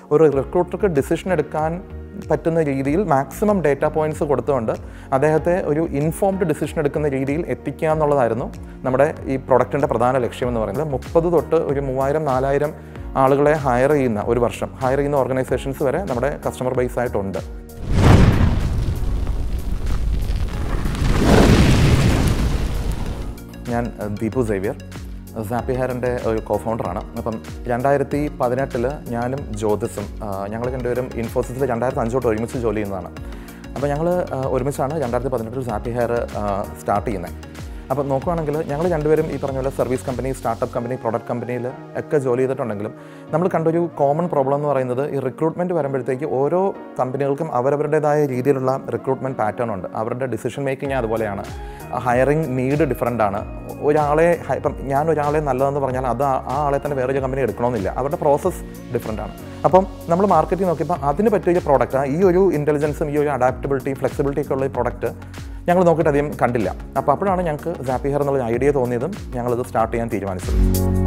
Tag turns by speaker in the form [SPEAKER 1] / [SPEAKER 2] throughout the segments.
[SPEAKER 1] ഒരു റിക്രൂട്ടർക്ക് ഡിസിഷൻ എടുക്കാൻ പറ്റുന്ന രീതിയിൽ മാക്സിമം ഡേറ്റ പോയിന്റ്സ് കൊടുത്തുകൊണ്ട് അദ്ദേഹത്തെ ഒരു ഇൻഫോംഡ് ഡിസിഷൻ എടുക്കുന്ന രീതിയിൽ എത്തിക്കുക എന്നുള്ളതായിരുന്നു നമ്മുടെ ഈ പ്രൊഡക്റ്റിൻ്റെ പ്രധാന ലക്ഷ്യം എന്ന് പറയുന്നത് മുപ്പത് തൊട്ട് ഒരു മൂവായിരം നാലായിരം ആളുകളെ ഹയർ ചെയ്യുന്ന ഒരു വർഷം ഹയർ ചെയ്യുന്ന ഓർഗനൈസേഷൻസ് വരെ നമ്മുടെ കസ്റ്റമർ ബേസ് ആയിട്ടുണ്ട് ഞാൻ അഹ്, ദീപു സേവ്യർ സാപ്പി ഹെയറിൻ്റെ ഒരു കോ ഫൗണ്ടറാണ് അപ്പം രണ്ടായിരത്തി പതിനെട്ടിൽ ഞാനും ജ്യോതിസും ഞങ്ങൾ രണ്ടുപേരും ഇൻഫോസിസിൽ രണ്ടായിരത്തി അഞ്ചോട്ട് ഒരുമിച്ച് ജോലി ചെയ്യുന്നതാണ് അപ്പോൾ ഞങ്ങൾ ഒരുമിച്ചാണ് രണ്ടായിരത്തി പതിനെട്ടിൽ സാപ്പി ഹെയർ സ്റ്റാർട്ട് ചെയ്യുന്നത് അപ്പോൾ നോക്കുവാണെങ്കിൽ ഞങ്ങൾ രണ്ടുപേരും ഈ പറഞ്ഞ പോലെ service company startup company product കമ്പനിയിൽ ഒക്കെ ജോലി ചെയ്തിട്ടുണ്ടെങ്കിലും നമ്മൾ കണ്ടൊരു കോമൺ പ്രോബ്ലം എന്ന് പറയുന്നത് ഈ റിക്രൂട്ട്മെൻറ്റ് വരുമ്പോഴത്തേക്ക് ഓരോ കമ്പനികൾക്കും അവരവരുടേതായ രീതിയിലുള്ള റിക്രൂട്ട്മെൻറ്റ് പാറ്റേൺ ഉണ്ട് അവരുടെ ഡിസിഷൻ മേക്കിംഗ് അതുപോലെയാണ് ഹയറിംഗ് നീഡ് ഡിഫറൻ്റ് ആണ് ഒരാളെ ഹ- ഇപ്പം ഞാൻ ഒരാളെ നല്ലതെന്ന് പറഞ്ഞാൽ അത് ആ ആ ആളെ തന്നെ വേറൊരു കമ്പനി എടുക്കണമെന്നില്ല അവരുടെ പ്രോസസ്സ് ഡിഫറൻ്റ് ആണ് അപ്പം നമ്മൾ മാർക്കറ്റിംഗ് നോക്കിയപ്പോൾ അതിന് പറ്റിയ പ്രോഡക്റ്റ് ഈ ഒരു ഇൻ്റലിജൻസും ഈ ഒരു അഡാപ്റ്റബിലിറ്റിയും ഫ്ലെക്സിബിലിറ്റി ഒക്കെ ഉള്ള ഈ പ്രോഡക്റ്റ് ഞങ്ങൾ നോക്കിയിട്ട് അധികം കണ്ടില്ല അപ്പോൾ അപ്പോഴാണ് ഞങ്ങൾക്ക് സാപ്പി ഹെയർ എന്നുള്ള ഐഡിയ തോന്നിയതും ഞങ്ങളിത് സ്റ്റാർട്ട് ചെയ്യാൻ തീരുമാനിച്ചത്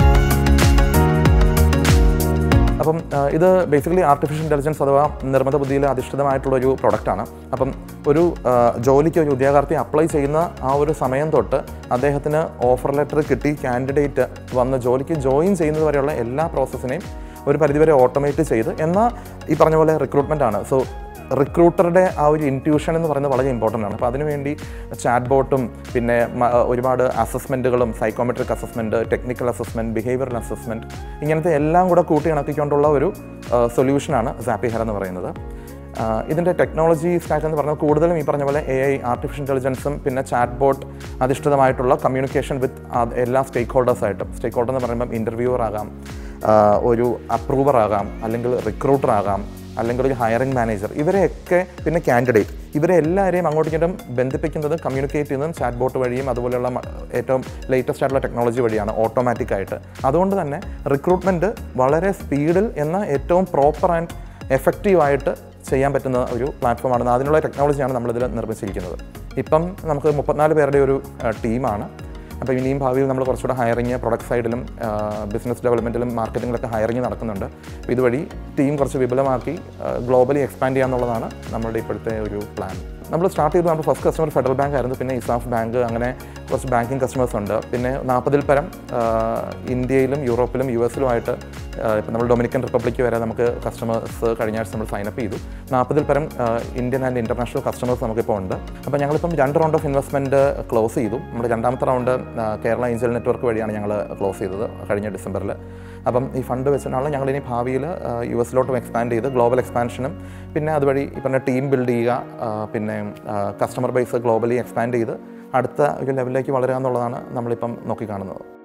[SPEAKER 1] അപ്പം ആ, ഇത് ബേസിക്കലി ആർട്ടിഫിഷ്യൽ ഇൻ്റലിജൻസ് അഥവാ നിർമ്മിത ബുദ്ധിയിൽ അധിഷ്ഠിതമായിട്ടുള്ള ഒരു പ്രൊഡക്റ്റാണ് അപ്പം ഒരു ആ, ജോലിക്ക് ഒരു ഉദ്യോഗാർത്ഥി അപ്ലൈ ചെയ്യുന്ന ആ ഒരു സമയം തൊട്ട് അദ്ദേഹത്തിന് ഓഫർ ലെറ്റർ കിട്ടി കാൻഡിഡേറ്റ് വന്ന് ജോലിക്ക് ജോയിൻ ചെയ്യുന്നത് വരെയുള്ള എല്ലാ പ്രോസസ്സിനെയും ഒരു പരിധിവരെ ഓട്ടോമേറ്റ് ചെയ്ത് എന്നാൽ ഈ പറഞ്ഞ പോലെ റിക്രൂട്ട്മെൻ്റ് ആണ് സോ റിക്രൂട്ടറുടെ ആ ഒരു ഇൻറ്റ്യൂഷൻ എന്ന് പറയുന്നത് വളരെ ഇമ്പോർട്ടൻ്റ് ആണ് അപ്പോൾ അതിനുവേണ്ടി ചാറ്റ് ബോട്ടും പിന്നെ മ- ഒരുപാട് അസസ്മെൻറ്റുകളും psychometric assessment technical assessment behavioural assessment ഇങ്ങനത്തെ എല്ലാം കൂടെ കൂട്ടി ഇണക്കിക്കൊണ്ടുള്ള ഒരു സൊല്യൂഷനാണ് സാപ്പി ഹെയർ എന്ന് പറയുന്നത് ആ, ഇതിൻ്റെ ടെക്നോളജി സ്റ്റാക്ക് എന്ന് പറഞ്ഞാൽ കൂടുതലും ഈ പറഞ്ഞ പോലെ എ ഐ ആർട്ടിഫിഷ്യൽ ഇൻ്റലിജൻസും പിന്നെ ചാറ്റ് ബോട്ട് അധിഷ്ഠിതമായിട്ടുള്ള കമ്മ്യൂണിക്കേഷൻ വിത്ത് എല്ലാ സ്റ്റേക്ക് ഹോൾഡേഴ്സായിട്ടും സ്റ്റേക്ക് ഹോൾഡർ എന്ന് പറയുമ്പോൾ ഇൻ്റർവ്യൂവർ ആകാം ആ, ഒരു അപ്രൂവർ ആകാം അല്ലെങ്കിൽ റിക്രൂട്ടർ ആകാം അല്ലെങ്കിൽ ഒരു ഹയറിംഗ് മാനേജർ ഇവരെയൊക്കെ പിന്നെ കാൻഡിഡേറ്റ് ഇവരെ എല്ലാവരെയും അങ്ങോട്ടും ഇങ്ങോട്ടും ബന്ധിപ്പിക്കുന്നത് കമ്മ്യൂണിക്കേറ്റ് ചെയ്യുന്നതും ചാറ്റ് ബോട്ട് വഴിയും അതുപോലെയുള്ള മ- ഏറ്റവും ലേറ്റസ്റ്റ് ആയിട്ടുള്ള ടെക്നോളജി വഴിയാണ് ഓട്ടോമാറ്റിക് ആയിട്ട് അതുകൊണ്ട് തന്നെ റിക്രൂട്ട്മെൻറ്റ് വളരെ സ്പീഡിൽ എന്ന ഏറ്റവും പ്രോപ്പർ ആൻഡ് എഫക്റ്റീവായിട്ട് ചെയ്യാൻ പറ്റുന്ന ഒരു പ്ലാറ്റ്ഫോമാണ് അതിനുള്ള ടെക്നോളജിയാണ് നമ്മളിതിൽ നിർമ്മിച്ചിരിക്കുന്നത് ഇപ്പം നമുക്ക് മുപ്പത്തിനാല് പേരുടെ ഒരു ടീമാണ് അപ്പോൾ ഇനിയും ഭാവിയിൽ നമ്മൾ കുറച്ചുകൂടെ ഹയറിങ് പ്രൊഡക്റ്റ് സൈഡിലും ബിസിനസ് ഡെവലപ്മെൻറ്റിലും മാർക്കറ്റിങ്ങിലൊക്കെ ഹയറിങ് നടക്കുന്നുണ്ട് അപ്പോൾ ഇതുവഴി ടീം കുറച്ച് വിപുലമാക്കി ഗ്ലോബലി എക്സ്പാൻഡ് ചെയ്യാന്നുള്ളതാണ് നമ്മളുടെ ഇപ്പോഴത്തെ ഒരു പ്ലാൻ നമ്മൾ സ്റ്റാർട്ട് ചെയ്തത് നമ്മുടെ ഫസ്റ്റ് കസ്റ്റമർ ഫെഡറൽ ബാങ്ക് ആയിരുന്നു പിന്നെ ഇസാഫ് ബാങ്ക് അങ്ങനെ കുറച്ച് ബാങ്കിങ് കസ്റ്റമേഴ്സ് ഉണ്ട് പിന്നെ നാൽപ്പതിൽ പരം ആ, ഇന്ത്യയിലും യൂറോപ്പിലും യു എസിലുമായിട്ട് ഇപ്പം നമ്മൾ ഡൊമിനിക്കൻ റിപ്പബ്ലിക്ക് വരെ നമുക്ക് കസ്റ്റമേഴ്സ് കഴിഞ്ഞ ആഴ്ച നമ്മൾ സൈനപ്പ് ചെയ്തു നാൽപ്പതിൽ പരം ആ, ഇന്ത്യൻ ആൻഡ് ഇൻ്റർനാഷണൽ കസ്റ്റമേഴ്സ് നമുക്കിപ്പോൾ ഉണ്ട് അപ്പോൾ ഞങ്ങളിപ്പം രണ്ട് റൗണ്ട് ഓഫ് ഇൻവെസ്റ്റ്മെൻറ്റ് ക്ലോസ് ചെയ്തു നമ്മുടെ രണ്ടാമത്തെ റൗണ്ട് ആ, കേരള ഏഞ്ചൽ നെറ്റ്വർക്ക് വഴിയാണ് ഞങ്ങൾ ക്ലോസ് ചെയ്തത് കഴിഞ്ഞ ഡിസംബറിൽ അപ്പം ഈ ഫണ്ട് വെച്ചിട്ടാണ് ഞങ്ങൾ ഇനി ഭാവിയിൽ യു എസിലോട്ടും എക്സ്പാൻഡ് ചെയ്ത് ഗ്ലോബൽ എക്സ്പാൻഷനും പിന്നെ അതുവഴി ഈ പറഞ്ഞ ടീം ബിൽഡ് ചെയ്യുക ആ, പിന്നെ കസ്റ്റമർ ബേസ് ഗ്ലോബലി എക്സ്പാൻഡ് ചെയ്ത് അടുത്ത ഒരു ലെവലിലേക്ക് വളരുക എന്നുള്ളതാണ് നമ്മളിപ്പം നോക്കിക്കാണുന്നത്